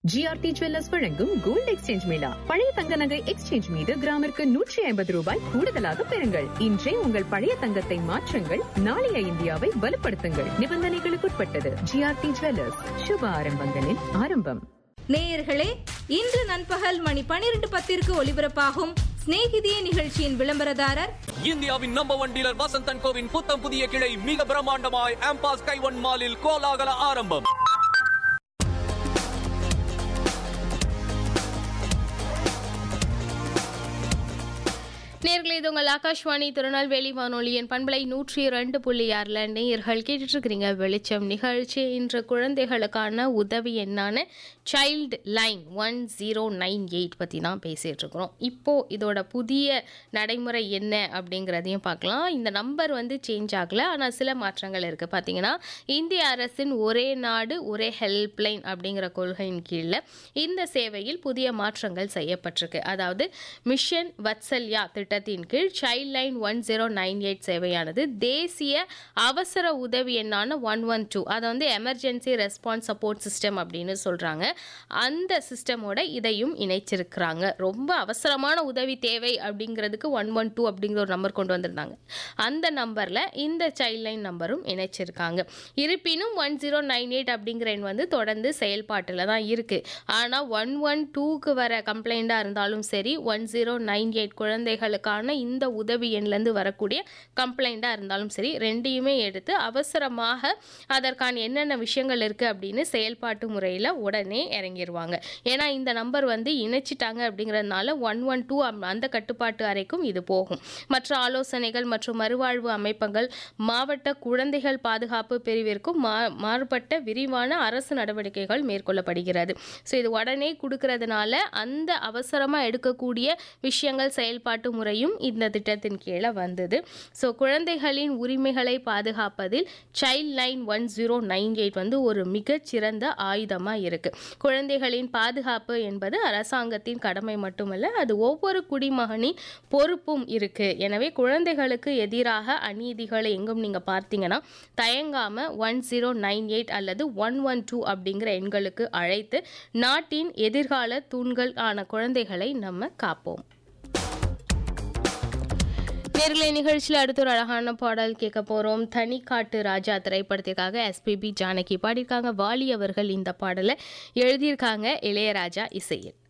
GRT jewellers வழங்கும் gold exchange mela பழைய தங்க நகை எக்ஸ்சேஞ்ச் மீது கிராமிற்கு நூற்றி ஐம்பது ரூபாய் கூடுதலாக பெறுங்கள் இன்றே உங்கள் பழைய தங்கத்தை மாற்றுங்கள் நாளைய இந்தியாவை வலுப்படுத்துங்கள் நிபந்தனைகளுக்குட்பட்டது ஜிஆர்டி ஜுவல்லர்ஸ் சுப ஆரம்பங்களின் ஆரம்பம் நேயர்களே இன்று நண்பகல் மணி பனிரெண்டு பத்திற்கு ஒலிபரப்பாகும் சிநேகிதியே நிகழ்ச்சியின் விளம்பரதாரர் இந்தியாவின் நம்பர் ஒன் டீலர் வசந்தன் கோவின் புத்தம் புதிய கிளை மிக பிரம்மாண்டமாய் ஆம்பாஸ் கைவன் மாலில் கோலாகல ஆரம்பம் நேர்களே இது உங்கள் ஆகாஷ்வாணி திருநெல்வேலி வானொலியின் பண்பலை நூற்றி இரண்டு புள்ளி ஆறில் நேயர்கள் கேட்டுட்டு இருக்கிறீங்க வெளிச்சம் நிகழ்ச்சி இன்று குழந்தைகளுக்கான உதவி எண்ணான child line one zero nine eight பற்றி தான் பேசிகிட்டு இருக்கிறோம் இப்போது இதோட புதிய நடைமுறை என்ன அப்படிங்கிறதையும் பார்க்கலாம் இந்த நம்பர் வந்து சேஞ்ச் ஆகலை ஆனால் சில மாற்றங்கள் இருக்குது பார்த்தீங்கன்னா இந்திய அரசின் ஒரே நாடு ஒரே ஹெல்ப்லைன் அப்படிங்கிற கொள்கையின் கீழே இந்த சேவையில் புதிய மாற்றங்கள் செய்யப்பட்டிருக்கு அதாவது மிஷன் வத்சல்யா திட்டத்தின் கீழ் child line one zero nine eight சேவையானது தேசிய அவசர உதவி எண்ணான ஒன் ஒன் டூ அதை வந்து எமர்ஜென்சி ரெஸ்பான்ஸ் சப்போர்ட் சிஸ்டம் அப்படின்னு சொல்கிறாங்க அந்த சிஸ்டமோட இதையும் இணைச்சிருக்கிறாங்க ரொம்ப அவசரமான உதவி தேவை அப்படிங்கிறதுக்கு ஒன் ஒன் டூ அப்படிங்கிற ஒரு நம்பர் கொண்டு வந்திருந்தாங்க அந்த நம்பரில் இந்த சைல்ட் லைன் நம்பரும் இணைச்சிருக்காங்க இருப்பினும் ஒன் ஜீரோ நைன் எயிட் அப்படிங்கிற எண் வந்து தொடர்ந்து செயல்பாட்டில் தான் இருக்குது ஆனால் ஒன் ஒன் டூக்கு வர கம்ப்ளைண்ட்டாக இருந்தாலும் சரி ஒன் ஜீரோ நைன் எயிட் குழந்தைகளுக்கான இந்த உதவி எண்லேருந்து வரக்கூடிய கம்ப்ளைண்ட்டாக இருந்தாலும் சரி ரெண்டையுமே எடுத்து அவசரமாக அதற்கான என்னென்ன விஷயங்கள் இருக்குது அப்படின்னு செயல்பாட்டு முறையில் உடனே இறங்கிடுவாங்க ஏன்னா இந்த நம்பர் வந்து இணைச்சிட்டாங்க அப்படிங்கிறதுனால ஒன் ஒன் டூ அந்த கட்டுப்பாட்டு அறைக்கும் இது போகும் மற்ற ஆலோசனைகள் மற்றும் மறுவாழ்வு அமைப்புகள் மாவட்ட குழந்தைகள் பாதுகாப்பு பிரிவிற்கும் மா மாறுபட்ட விரிவான அரசு நடவடிக்கைகள் மேற்கொள்ளப்படுகிறது ஸோ இது உடனே கொடுக்கறதுனால அந்த அவசரமாக எடுக்கக்கூடிய விஷயங்கள் செயல்பாட்டு முறையும் இந்த திட்டத்தின் கீழே வந்தது ஸோ குழந்தைகளின் உரிமைகளை பாதுகாப்பதில் child line one zero nine eight வந்து ஒரு மிகச்சிறந்த ஆயுதமாக இருக்குது குழந்தைகளின் பாதுகாப்பு என்பது அரசாங்கத்தின் கடமை மட்டுமல்ல அது ஒவ்வொரு குடிமகனின் பொறுப்பும் இருக்குது எனவே குழந்தைகளுக்கு எதிராக அநீதிகளை எங்கும் நீங்கள் பார்த்தீங்கன்னா தயங்காமல் ஒன் ஜீரோ நைன் எயிட் அல்லது ஒன் ஒன் டூ அப்படிங்கிற எண்களுக்கு அழைத்து நாட்டின் எதிர்கால தூண்கள் ஆன குழந்தைகளை நம்ம காப்போம் நேர்களை நிகழ்ச்சியில் அடுத்த ஒரு அழகான பாடல் கேட்க போகிறோம் தனிக்காட்டு ராஜா திரைப்படத்திற்காக எஸ்பிபி ஜானகி பாடியிருக்காங்க வாலி அவர்கள் இந்த பாடலை எழுதியிருக்காங்க இளையராஜா இசையில்